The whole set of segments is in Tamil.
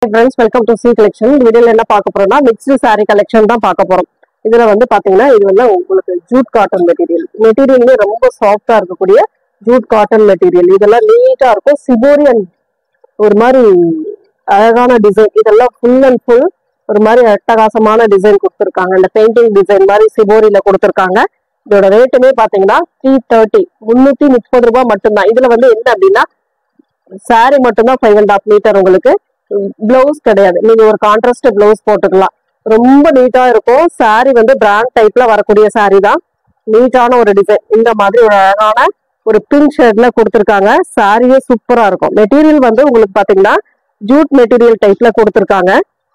friends welcome to C collection இந்த வீடியோல என்ன பார்க்க போறோம்னா மிக்ஸ்டு saree கலெக்ஷன் தான் பார்க்க போறோம் இதுல வந்து பாத்தீங்கன்னா இது வந்து உங்களுக்கு ஜூட் காட்டன் மெட்டீரியல் மெட்டீரியல்லே ரொம்ப சாஃப்டா இருக்கக்கூடிய ஜூட் காட்டன் மெட்டீரியல் இதெல்லாம் நீட்டா இருக்கும் சிபோரியன் ஒரு மாதிரி அழகான டிசைன் இதெல்லாம் ஃபுல் அண்ட் ஃபுல் ஒரு மாதிரி அட்டகாசமான டிசைன் கொடுத்துருக்காங்க இந்த பெயிண்டிங் டிசைன் மாதிரி சிபோரியில கொடுத்துருக்காங்க இதோட ரேட்டுமே பாத்தீங்கன்னா த்ரீ தேர்ட்டி முன்னூத்தி முப்பது ரூபாய் மட்டும்தான் இதுல வந்து என்ன அப்படின்னா saree மட்டும்தான் ஃபைவ் அண்ட் ஹாஃப் மீட்டர் உங்களுக்கு பிளவுஸ் கிடையாது நீங்க ஒரு கான்ட்ராஸ்ட் பிளவுஸ் போட்டுக்கலாம் ரொம்ப நீட்டா இருக்கும் saree வந்து பிராண்ட் டைப்ல வரக்கூடிய saree தான் நீட்டான ஒரு டிசைன் இந்த மாதிரி ஒரு அழகான ஒரு பிங்க் ஷேட்ல கொடுத்துருக்காங்க சாரியே சூப்பரா இருக்கும் மெட்டீரியல் வந்து உங்களுக்கு பாத்தீங்கன்னா ஜூட் மெட்டீரியல் டைப்ல கொடுத்துருக்காங்க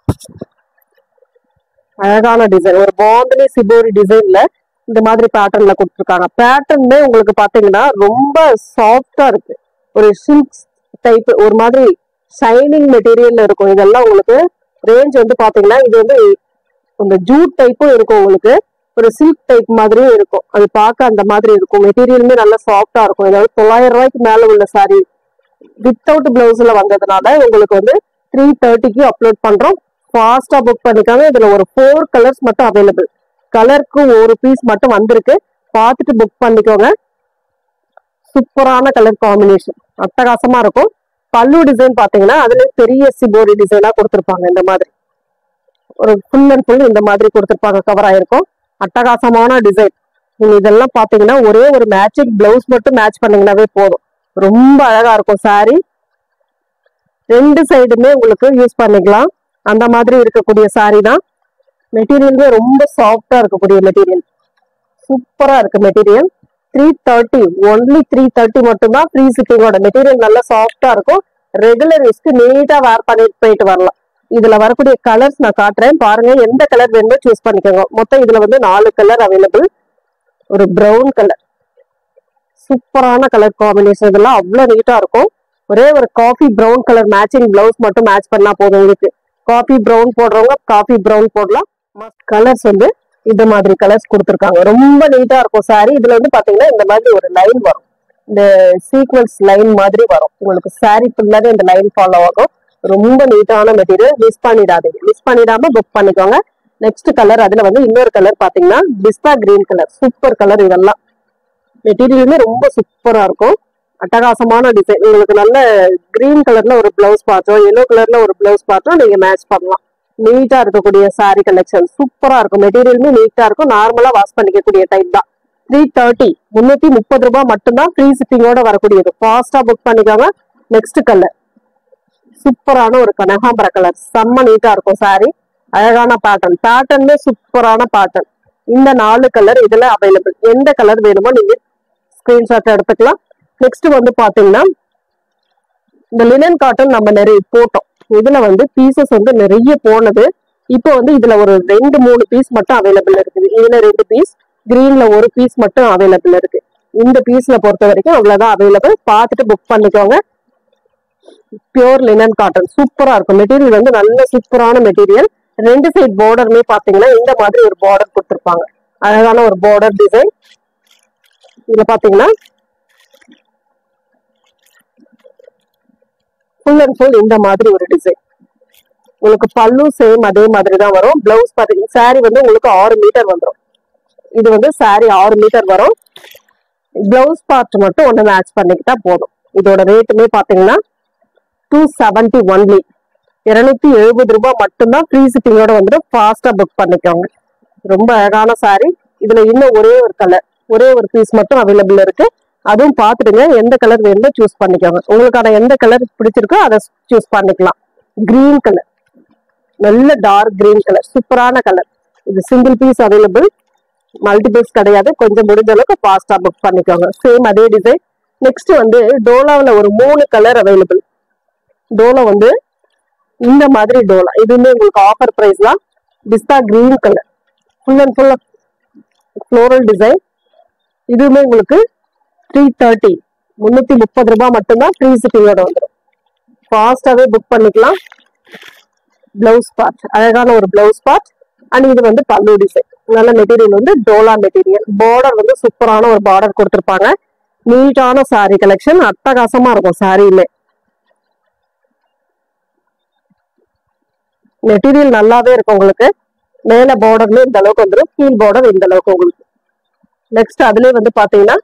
அழகான டிசைன் ஒரு பாந்தனி சிபோரி டிசைன்ல இந்த மாதிரி பேட்டர்ன்ல கொடுத்துருக்காங்க பேட்டர்னே உங்களுக்கு பாத்தீங்கன்னா ரொம்ப சாஃப்டா இருக்கு ஒரு சில்க் டைப் ஒரு மாதிரி ஷைனிங் மெட்டீரியல்ல இருக்கும் இதெல்லாம் உங்களுக்கு ரேஞ்ச் வந்து பாத்தீங்கன்னா இது வந்து இந்த ஜூட் டைப்பும் இருக்கும் உங்களுக்கு ஒரு சில்க் டைப் மாதிரியும் இருக்கும் அது பார்க்க அந்த மாதிரி இருக்கும் மெட்டீரியலுமே நல்லா சாஃப்டா இருக்கும் ஏதாவது தொள்ளாயிரம் ரூபாய்க்கு மேல உள்ள சாரி வித்தவுட் பிளவுஸ்ல வந்ததுனால உங்களுக்கு வந்து த்ரீ தேர்ட்டிக்கு அப்லோட் பண்றோம் ஃபாஸ்டா புக் பண்ணிக்காங்க இதுல ஒரு ஃபோர் கலர்ஸ் மட்டும் அவைலபிள் கலருக்கு ஒரு பீஸ் மட்டும் வந்திருக்கு பார்த்துட்டு புக் பண்ணிக்கோங்க சூப்பரான கலர் காம்பினேஷன் அட்டகாசமா இருக்கும் பல்லு டிசைன் பாத்தீங்கன்னா அதுல பெரிய சிபோரி டிசைனா கொடுத்துருப்பாங்க இந்த மாதிரி ஒரு ஃபுல் அண்ட் ஃபுல் இந்த மாதிரி கொடுத்துருப்பாங்க கவர் ஆயிருக்கும் அட்டகாசமான டிசைன் நீங்க இதெல்லாம் பாத்தீங்கன்னா ஒரே ஒரு மேட்சிங் பிளவுஸ் மட்டும் மேட்ச் பண்ணீங்கன்னாவே போதும் ரொம்ப அழகா இருக்கும் saree ரெண்டு சைடுமே உங்களுக்கு யூஸ் பண்ணிக்கலாம் அந்த மாதிரி இருக்கக்கூடிய saree தான் மெட்டீரியலுமே ரொம்ப சாஃப்டா இருக்கக்கூடிய மெட்டீரியல் சூப்பரா இருக்கு material three thirty only three thirty மட்டும்தான் ஃப்ரீ ஷிப்பிங்கோட மெட்டீரியல் நல்லா சாஃப்டா இருக்கும் ரெகுலர் யூஸ்க்கு நீட்டா வேர் பண்ணிட்டு போயிட்டு வரலாம் இதுல வரக்கூடிய கலர்ஸ் நான் காட்டுறேன் பாருங்க எந்த கலர் வேணுமோ சூஸ் பண்ணிக்கோங்க மொத்தம் இதுல வந்து நாலு கலர் அவைலபிள் ஒரு பிரவுன் கலர் சூப்பரான கலர் காம்பினேஷன் இதெல்லாம் அவ்வளவு நீட்டா இருக்கும் ஒரே ஒரு coffee brown colour matching blouse மட்டும் மேட்ச் பண்ணா போதும் உங்களுக்கு காஃபி பிரவுன் போடுறவங்க காஃபி பிரவுன் போடலாம் கலர்ஸ் வந்து இந்த மாதிரி கலர்ஸ் கொடுத்துருக்காங்க ரொம்ப நீட்டா இருக்கும் சாரி இதுல வந்து பாத்தீங்கன்னா இந்த மாதிரி ஒரு லைன் வரும் இந்த சீக்வன்ஸ் லைன் மாதிரி வரும் உங்களுக்கு சாரி ஃபுல்லாவே இந்த லைன் ஃபாலோ ஆகும் ரொம்ப நீட்டான மெட்டீரியல் மிஸ் பண்ணிடாதீங்க மிஸ் பண்ணிடாம புக் பண்ணிக்கோங்க நெக்ஸ்ட் கலர் அதுல வந்து இன்னொரு கலர் பாத்தீங்கன்னா pista green colour super colour இதெல்லாம் மெட்டீரியலுமே ரொம்ப சூப்பரா இருக்கும் அட்டகாசமான டிசைன் உங்களுக்கு நல்ல கிரீன் கலர்ல ஒரு பிளவுஸ் பார்த்தோம் எல்லோ கலர்ல ஒரு பிளவுஸ் பார்த்தோம் நீங்க மேட்ச் பண்ணலாம் நீட்டா இருக்கக்கூடிய saree கலெக்ஷன் சூப்பரா இருக்கும் மெட்டீரியலுமே நீட்டா இருக்கும் நார்மலா வாஷ் பண்ணிக்கக்கூடிய டைப் தான் த்ரீ தேர்ட்டி முன்னூத்தி முப்பது ரூபாய் மட்டும்தான் ஃப்ரீ ஷிப்பிங்கோட வரக்கூடியது ஃபாஸ்டா புக் பண்ணிக்கோங்க நெக்ஸ்ட் கலர் சூப்பரான ஒரு கனகாம்பர கலர் செம்ம நீட்டா இருக்கும் saree அழகான பேட்டர்ன் பேட்டர்னே சூப்பரான பேட்டர்ன் இந்த நாலு கலர் இதுல அவைலபிள் எந்த கலர் வேணுமோ நீங்க ஸ்கிரீன்ஷாட் எடுத்துக்கலாம் நெக்ஸ்ட் வந்து பாத்தீங்கன்னா இந்த லினன் காட்டன் நம்ம நிறைய போட்டோம் இதுல வந்து பீசஸ் வந்து நிறைய போனது இப்போ வந்து இதுல ஒரு ரெண்டு மூணு பீஸ் மட்டும் அவைலபிள் இருக்குது இதுல ரெண்டு பீஸ் கிரீன்ல ஒரு பீஸ் மட்டும் அவைலபிள் இருக்கு இந்த பீஸ்ல பொறுத்த வரைக்கும் அவ்வளவுதான் அவைலபிள் பார்த்துட்டு புக் பண்ணிக்கோங்க பியூர் லினன் காட்டன் சூப்பரா இருக்கும் மெட்டீரியல் வந்து நல்ல சூப்பரான மெட்டீரியல் ரெண்டு சைட் பார்டருமே பாத்தீங்கன்னா இந்த மாதிரி ஒரு பார்டர் கொடுத்துருப்பாங்க அழகான ஒரு பார்டர் டிசைன் இதுல பாத்தீங்கன்னா ஃபுல் அண்ட் ஃபுல் இந்த மாதிரி ஒரு டிசைன் உங்களுக்கு பல்லு சேம் அதே மாதிரி தான் வரும் பிளவுஸ் பாத்தீங்கன்னா saree வந்து உங்களுக்கு ஆறு மீட்டர் வந்துடும் இது வந்து saree ஆறு மீட்டர் வரும் பிளவுஸ் பார்ட் மட்டும் ஒன்று மேட்ச் பண்ணிக்கிட்டா போதும் இதோட ரேட்டுமே பாத்தீங்கன்னா டூ செவன்டி ஒன்லி இருநூத்தி எழுபது ரூபாய் மட்டும்தான் ஃப்ரீ ஷிப்பிங்கோட வந்துடும் ஃபாஸ்டா புக் பண்ணிக்கோங்க ரொம்ப அழகான saree இதுல இன்னும் ஒரே ஒரு கலர் ஒரே ஒரு பீஸ் மட்டும் அவைலபிள் இருக்கு அதுவும் பார்த்துடுங்க எந்த கலர் வேணுமோ சூஸ் பண்ணிக்கோங்க உங்களுக்கான எந்த கலர் பிடிச்சிருக்கோ அதை சூஸ் பண்ணிக்கலாம் கிரீன் கலர் நல்ல டார்க் கிரீன் கலர் சூப்பரான கலர் இது சிங்கிள் பீஸ் அவைலபிள் மல்டிபிள்ஸ் கிடையாது கொஞ்சம் முடிஞ்ச அளவுக்கு ஃபாஸ்டா புக் பண்ணிக்கோங்க சேம் அதே டிசைன் நெக்ஸ்ட் வந்து டோலாவில் ஒரு மூணு கலர் அவைலபிள் டோலா வந்து இந்த மாதிரி டோலா இதுவுமே உங்களுக்கு ஆஃபர் பிரைஸ் தான் pista green colour full and full floral design இதுவுமே உங்களுக்கு த்ரீ தேர்ட்டி முந்நூற்றி முப்பது ரூபாய் மட்டும்தான் ஃப்ரீ ஷிப்பிங்கோட வந்துடும் ஃபாஸ்டாகவே புக் பண்ணிக்கலாம் பிளவுஸ் பார்ட் அழகான ஒரு பிளவுஸ் பார்ட் அண்ட் இது வந்து பல்லு டிசைன் நல்ல மெட்டீரியல் வந்து டோலா மெட்டீரியல் பார்டர் வந்து சூப்பரான ஒரு பார்டர் கொடுத்துருப்பாங்க நீட்டான saree கலெக்ஷன் அட்டகாசமா இருக்கும் சாரியுமே மெட்டீரியல் நல்லாவே இருக்கும் உங்களுக்கு மேல பார்டர்ல இந்த அளவுக்கு வந்துடும் கீழ் பார்டர் இந்த அளவுக்கு உங்களுக்கு நெக்ஸ்ட் அதுலயே வந்து பாத்தீங்கன்னா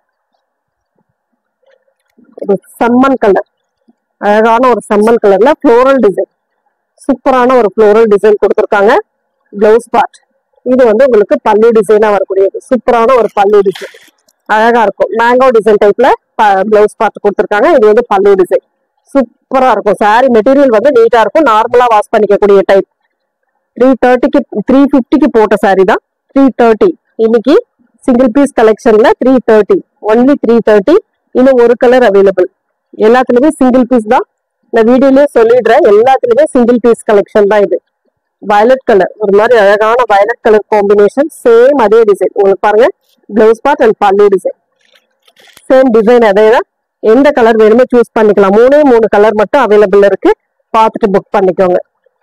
ஒரு சம்மன் கலர் அழகான ஒரு சம்மன் கலர்ல ஃப்ளோரல் டிசைன் சூப்பரான ஒரு ஃப்ளோரல் டிசைன் கொடுத்துருக்காங்க பிளவுஸ் பார்ட் இது வந்து உங்களுக்கு பல்லு டிசைனா வரக்கூடியது சூப்பரான ஒரு பல்லு டிசைன் அழகா இருக்கும் மேங்கோ டிசைன் டைப்ல பிளவுஸ் பார்ட் கொடுத்துருக்காங்க இது வந்து பல்லு டிசைன் சூப்பரா இருக்கும் சாரி மெட்டீரியல் வந்து நீட்டா இருக்கும் நார்மலா வாஷ் பண்ணிக்கக்கூடிய டைப் த்ரீ தேர்ட்டிக்கு த்ரீ ஃபிஃப்டிக்கு போட்ட சாரி தான் த்ரீ தேர்ட்டி இன்னைக்கு சிங்கிள் பீஸ் கலெக்ஷன்ல three thirty only three thirty இன்னும் ஒரு கலர் அவைலபிள் எல்லாத்துலயுமே சிங்கிள் பீஸ் தான் நான் வீடியோலயே சொல்லிடுறேன் எல்லாத்துலயுமே சிங்கிள் பீஸ் கலெக்ஷன் தான் இது வயலட் கலர் ஒரு மாதிரி அழகான வயலட் கலர் காம்பினேஷன் சேம் அதே டிசைன் உங்களுக்கு பாருங்க blouse part and pallu design same design அதே தான் எந்த கலர் வேணுமோ சூஸ் பண்ணிக்கலாம் மூணே மூணு கலர் மட்டும் அவைலபிள் இருக்கு பார்த்துட்டு புக் பண்ணிக்கோங்க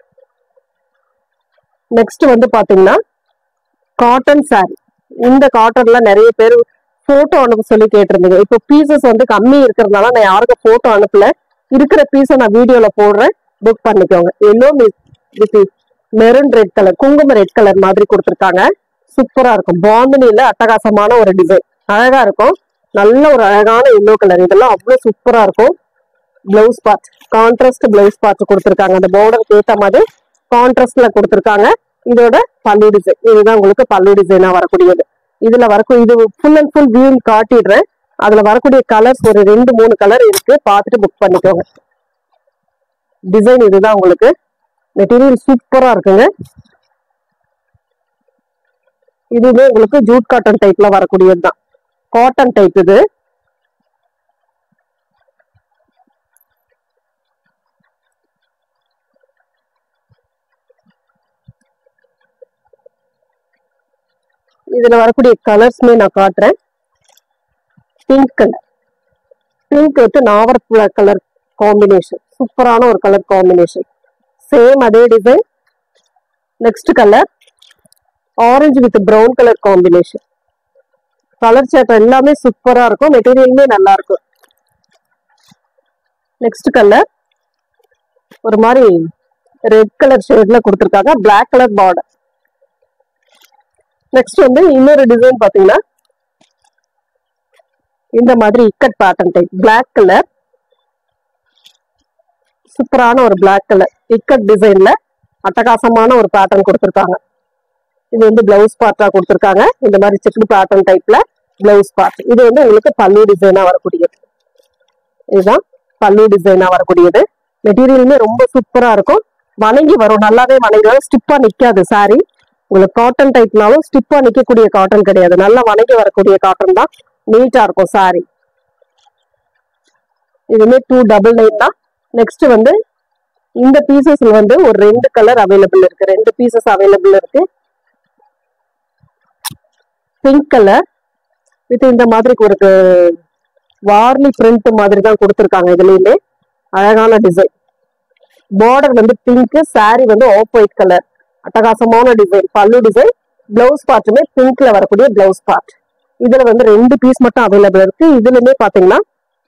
நெக்ஸ்ட் வந்து பாத்தீங்கன்னா காட்டன் saree இந்த காட்டன்ல நிறைய பேர் போட்டோ அனுப்ப சொல்லி கேட்டிருந்தீங்க இப்போ பீசஸ் வந்து கம்மி இருக்கிறதுனால நான் யாருக்கும் போட்டோ அனுப்பல இருக்கிற பீஸை நான் வீடியோல போடுறேன் புக் பண்ணிக்கோங்க yellow with maroon red colour kumkum red colour மாதிரி கொடுத்துருக்காங்க சூப்பரா இருக்கும் பாந்தினில அட்டகாசமான ஒரு டிசைன் அழகா இருக்கும் நல்ல ஒரு அழகான எல்லோ கலர் இதெல்லாம் அவ்வளவு சூப்பரா இருக்கும் blouse part contrast blouse part கொடுத்துருக்காங்க அந்த பார்டருக்கு ஏத்த மாதிரி கான்ட்ராஸ்ட்ல கொடுத்துருக்காங்க இதோட பல்லு டிசைன் இதுதான் உங்களுக்கு பல்லு டிசைனா வரக்கூடியது இதுல வரக்கூடிய இது ஃபுல் அண்ட் ஃபுல் வியூ காட்டிடுறேன் அதுல வரக்கூடிய கலர்ஸ் ஒரு ரெண்டு மூணு கலர் இருக்கு பார்த்துட்டு புக் பண்ணிக்கோங்க டிசைன் இதுதான் உங்களுக்கு மெட்டீரியல் சூப்பரா இருக்குங்க இதுவுமே உங்களுக்கு ஜூட் காட்டன் டைப்ல வரக்கூடியது தான் காட்டன் டைப் இது இதுல வரக்கூடிய கலர்ஸ்மே நான் காட்டுறேன் பிங்க் கலர் பிங்க் வித் நாவர்புல கலர் காம்பினேஷன் சூப்பரான ஒரு கலர் காம்பினேஷன் சேம் அதே design next colour orange with brown colour combination colour shade எல்லாமே சூப்பரா இருக்கும் மெட்டீரியலுமே நல்லா இருக்கும் நெக்ஸ்ட் கலர் ஒரு மாதிரி ரெட் கலர் ஷேட்ல கொடுத்துருக்காங்க பிளாக் கலர் பார்டர் நெக்ஸ்ட் வந்து இன்னொரு டிசைன் பாத்தீங்கன்னா இந்த மாதிரி ikat pattern type black colour சூப்பரான ஒரு பிளாக் கலர் இக்கட் டிசைன்ல அட்டகாசமான ஒரு பேட்டர்ன் கொடுத்துருக்காங்க இது வந்து பிளவுஸ் பார்ட்டா கொடுத்துருக்காங்க இந்த மாதிரி செக்குடு பேட்டர்ன் டைப்ல பிளவுஸ் பார்ட் இது வந்து உங்களுக்கு பல்லு டிசைனா வரக்கூடியது இதுதான் பல்லு டிசைனா வரக்கூடியது மெட்டீரியலுமே ரொம்ப சூப்பரா இருக்கும் வணங்கி வரும் நல்லாவே வணங்கி வரும் ஸ்டிப்பா நிக்காது சாரி உங்களுக்கு காட்டன் டைப்னாலும் ஸ்டிப்பா நிக்கக்கூடிய காட்டன் கிடையாது நல்லா வணங்கி வரக்கூடிய காட்டன் தான் நீட்டா இருக்கும் சாரி இதுமே டூ டபுள் நைன் தான் நெக்ஸ்ட் வந்து இந்த பீசஸ்ல வந்து ஒரு ரெண்டு கலர் அவைலபிள் இருக்கு ரெண்டு பீசஸ் அவைலபிள் இருக்கு பிங்க் கலர் வித் இந்த மாதிரி ஒரு வார்லி பிரிண்ட் மாதிரி தான் கொடுத்துருக்காங்க இதுலயுமே அழகான டிசைன் பார்டர் வந்து பிங்க் saree வந்து ஆஃப் ஒயிட் கலர் அட்டகாசமான டிசைன் பல்லு டிசைன் பிளவுஸ் பார்ட்டுமே பிங்க்ல வரக்கூடிய பிளவுஸ் பார்ட் இதுல வந்து ரெண்டு பீஸ் மட்டும் அவைலபிள் இருக்கு இதுலயுமே பாத்தீங்கன்னா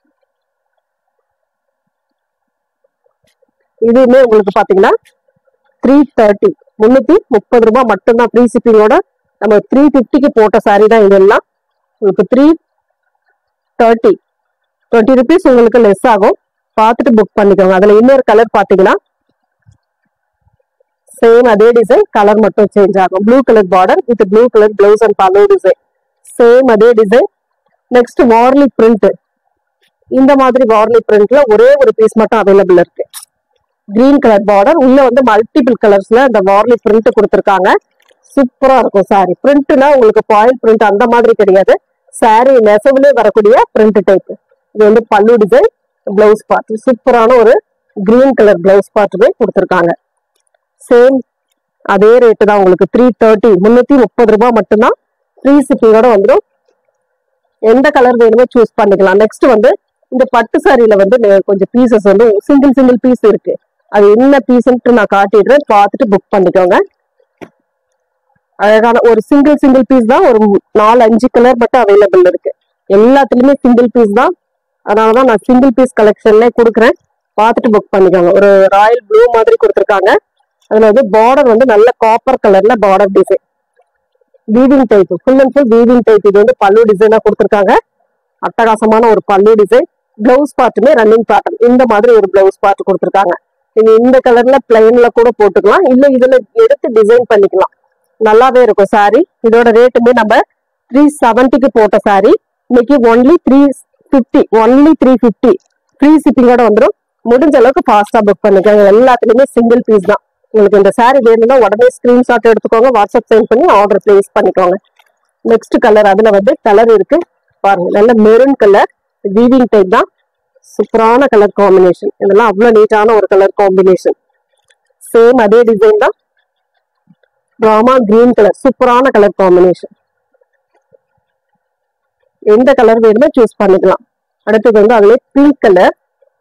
இதுவுமே உங்களுக்கு பாத்தீங்கன்னா த்ரீ தேர்ட்டி முன்னூத்தி முப்பது ரூபாய் மட்டும்தான் ஃப்ரீ ஷிப்பிங்கோட நம்ம த்ரீ ஃபிஃப்டிக்கு போட்ட சாரி தான் இதெல்லாம் உங்களுக்கு த்ரீ தேர்ட்டி டுவெண்ட்டி ருபீஸ் உங்களுக்கு லெஸ் ஆகும் பார்த்துட்டு புக் பண்ணிக்கோங்க அதுல இன்னொரு கலர் பாத்தீங்கன்னா சேம் அதே டிசைன் கலர் மட்டும் சேஞ்ச் ஆகும் blue colour border with blue colour blouse and pallu design same அதே டிசைன் நெக்ஸ்ட் வார்லி பிரிண்ட் இந்த மாதிரி வார்லி பிரிண்ட்ல ஒரே ஒரு பீஸ் மட்டும் அவைலபிள் இருக்கு கிரீன் கலர் பார்டர் உள்ள வந்து மல்டிபிள் கலர்ஸ்ல இந்த வார்லி பிரிண்ட் கொடுத்துருக்காங்க சூப்பரா இருக்கும் சாரி பிரிண்ட்னா உங்களுக்கு பாயில் பிரிண்ட் அந்த மாதிரி கிடையாது சாரி நெசவுலே வரக்கூடிய பிரிண்ட் டைப் இது வந்து பல்லு டிசைன் பிளவுஸ் பார்ட் சூப்பரான ஒரு கிரீன் கலர் பிளவுஸ் பார்ட்டுமே கொடுத்துருக்காங்க சேம் அதே ரேட்டு தான் உங்களுக்கு த்ரீ தேர்ட்டி முன்னூத்தி முப்பது ரூபாய் மட்டும்தான் ஃப்ரீ ஷிப்பிங்கோட வந்துடும் எந்த கலர் வேணுமோ சூஸ் பண்ணிக்கலாம் நெக்ஸ்ட் வந்து இந்த பட்டு சாரியில வந்து நெ- கொஞ்சம் பீசஸ் வந்து சிங்கிள் சிங்கிள் பீஸ் இருக்கு அது என்ன பீஸ்ன்ட்டு நான் காட்டிடுறேன் பார்த்துட்டு புக் பண்ணிக்கோங்க அழகான ஒரு சிங்கிள் சிங்கிள் பீஸ் தான் ஒரு மு- நாலு அஞ்சு கலர் மட்டும் அவைலபிள் இருக்கு எல்லாத்துலயுமே சிங்கிள் பீஸ் தான் அதனாலதான் நான் சிங்கிள் பீஸ் கலெக்ஷன்ல கொடுக்குறேன் பார்த்துட்டு புக் பண்ணிக்கோங்க ஒரு ராயல் ப்ளூ மாதிரி கொடுத்துருக்காங்க அதுல வந்து பார்டர் வந்து நல்ல காப்பர் கலர்ல border design weaving type full and full weaving type இது வந்து பல்லு டிசைனா கொடுத்துருக்காங்க அட்டகாசமான ஒரு பல்லு டிசைன் பிளவுஸ் பார்ட்டுமே ரன்னிங் பேட்டர்ன் இந்த மாதிரி ஒரு பிளவுஸ் பார்ட் கொடுத்துருக்காங்க நீங்க இந்த கலர்ல பிளைன்ல கூட போட்டுக்கலாம் இல்ல இதுல எடுத்து டிசைன் பண்ணிக்கலாம் நல்லாவே இருக்கும் saree இதோட ரேட்டுமே நம்ம த்ரீ செவன்ட்டிக்கு போட்ட saree இன்னைக்கு only three fifty only three fifty free ஷிப்பிங்கோட வந்துடும் முடிஞ்ச அளவுக்கு ஃபாஸ்டா புக் பண்ணிக்கோங்க எல்லாத்துலயுமே சிங்கிள் பீஸ் தான் உங்களுக்கு இந்த saree வேணும்னா உடனே ஸ்கிரீன்ஷாட் எடுத்துக்கோங்க வாட்ஸ்அப் சென்ட் பண்ணி ஆர்டர் பிளேஸ் பண்ணிக்கோங்க நெக்ஸ்ட் கலர் அதுல வந்து கலர் இருக்கு பாருங்க நல்ல மெரூன் கலர் வீவிங் டைப் தான் சூப்பரான கலர் காம்பினேஷன் இதெல்லாம் அவ்வளவு நீட்டான ஒரு கலர் காம்பினேஷன் சேம் அதே டிசைன் தான் ராமா கிரீன் கலர் சூப்பரான கலர் காம்பினேஷன் எந்த கலர் வேணுமோ சூஸ் பண்ணிக்கலாம் அடுத்தது வந்து அதுல பிங்க் கலர்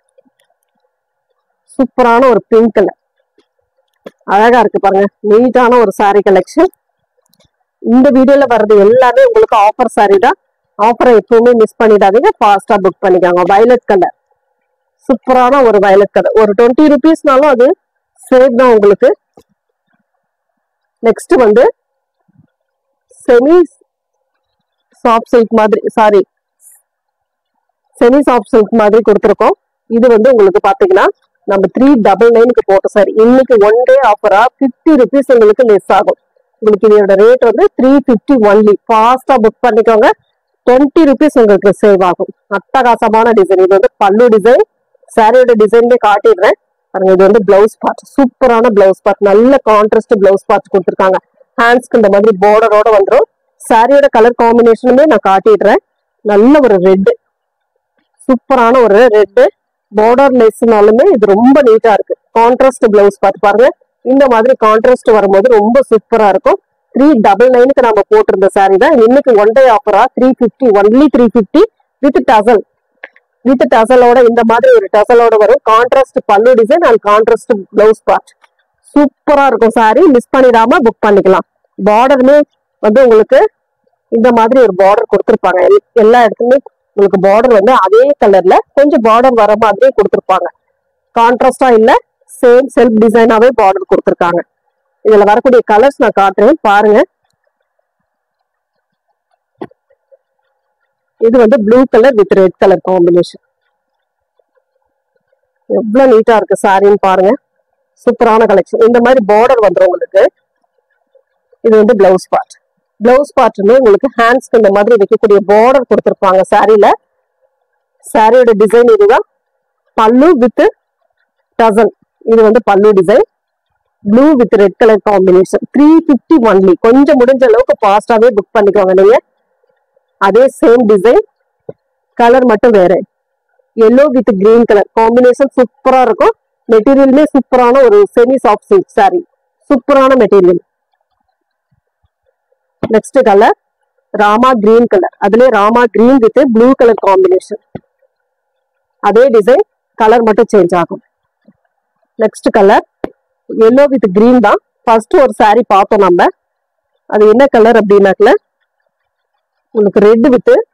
சூப்பரான ஒரு பிங்க் கலர் அழகா இருக்கு பாருங்க நீட்டான ஒரு saree கலெக்ஷன் இந்த வீடியோல வர்றது எல்லாமே உங்களுக்கு ஆஃபர் saree தான் ஆஃபரை எப்பவுமே மிஸ் பண்ணிடாதீங்க ஃபாஸ்டா புக் பண்ணிக்கோங்க வயலட் கலர் சூப்பரான ஒரு வயலட் கலர் ஒரு டுவெண்ட்டி ருபீஸ்னாலும் அது சேவ் தான் உங்களுக்கு நெக்ஸ்ட் வந்து செமி சாஃப்ட் சில்க் மாதிரி சாரி செமி சாஃப்ட் சில்க் மாதிரி கொடுத்துருக்கோம் இது வந்து உங்களுக்கு பாத்தீங்கன்னா நம்ம த்ரீ டபுள் நைனுக்கு போட்ட சாரி இன்னைக்கு ஒன் டே ஆஃபரா ஃபிஃப்டி ருபீஸ் உங்களுக்கு லெஸ் ஆகும் உங்களுக்கு இதோட ரேட் வந்து த்ரீ ஃபிஃப்டி ஒன்லி ஃபாஸ்டா புக் பண்ணிக்கோங்க டுவெண்ட்டி ருபீஸ் உங்களுக்கு சேவ் ஆகும் அட்டகாசமான டிசைன் இது வந்து பல்லு டிசைன் சாரியோட டிசைன்மே காட்டிடுறேன் பாருங்க இது வந்து பிளவுஸ் பார்ட் சூப்பரான பிளவுஸ் பார்ட் நல்ல கான்ட்ராஸ்ட் பிளவுஸ் பார்ட் கொடுத்துருக்காங்க ஹேண்ட்ஸ்க்கு இந்த மாதிரி பார்டரோட வந்துடும் சாரியோட கலர் காம்பினேஷனுமே நான் காட்டிடுறேன் நல்ல ஒரு ரெட் சூப்பரான ஒரு ரெட் பார்டர் லெஸ்னாலுமே இது ரொம்ப நீட்டா இருக்கு கான்ட்ராஸ்ட் பிளவுஸ் பார்த்து பாருங்க இந்த மாதிரி கான்ட்ராஸ்ட் வரும்போது ரொம்ப சூப்பரா இருக்கும் த்ரீ டபுள் நைனுக்கு நம்ம போட்டிருந்த சாரி தான் இன்னைக்கு ஒன் டே ஆஃபரா three fifty only three fifty with tassel with டசலோட இந்த மாதிரி ஒரு டசலோட வரும் contrast pallu design and contrast blouse part சூப்பரா இருக்கும் சாரி மிஸ் பண்ணிடாம புக் பண்ணிக்கலாம் பார்டருமே வந்து உங்களுக்கு இந்த மாதிரி ஒரு பார்டர் கொடுத்துருப்பாங்க எல்- எல்லா இடத்துலயுமே உங்களுக்கு பார்டர் வந்து அதே கலர்ல கொஞ்சம் பார்டர் வர மாதிரியே கொடுத்துருப்பாங்க கான்ட்ராஸ்டா இல்ல சேம் செல்ஃப் டிசைனாவே பார்டர் கொடுத்துருக்காங்க இதுல வரக்கூடிய கலர்ஸ் நான் காட்டுறேன் பாருங்க இது வந்து blue colour with red colour combination எவ்வளவு நீட்டா இருக்கு சாரின்னு பாருங்க சூப்பரான கலெக்ஷன் இந்த மாதிரி பார்டர் வந்துரும் உங்களுக்கு இது வந்து பிளவுஸ் பார்ட் பிளவுஸ் பார்ட்னு உங்களுக்கு ஹேண்ட்ஸ்க்கு இந்த மாதிரி வைக்கக்கூடிய பார்டர் கொடுத்துருப்பாங்க சாரியில சாரியோட டிசைன் இதுதான் பல்லு வித் டசன் இது வந்து pallu design blue with red colour combination three fifty only கொஞ்சம் முடிஞ்ச அளவுக்கு ஃபாஸ்டாவே புக் பண்ணிக்கோங்க நீங்க அதே சேம் டிசைன் கலர் மட்டும் வேற yellow with green colour combination சூப்பரா இருக்கும் மெட்டீரியலுமே சூப்பரான ஒரு செமி சாஃப்ட் சில்க் சாரி சூப்பரான material next colour Rama green colour அதுலயே Rama green with blue colour combination அதே டிசைன் கலர் மட்டும் சேஞ்ச் ஆகும் next colour yellow with green தான் ஃபர்ஸ்ட் ஒரு saree பார்த்தோம் நம்ம அது என்ன கலர் அப்படின்னாக்கல உங்களுக்கு ரெட் வித்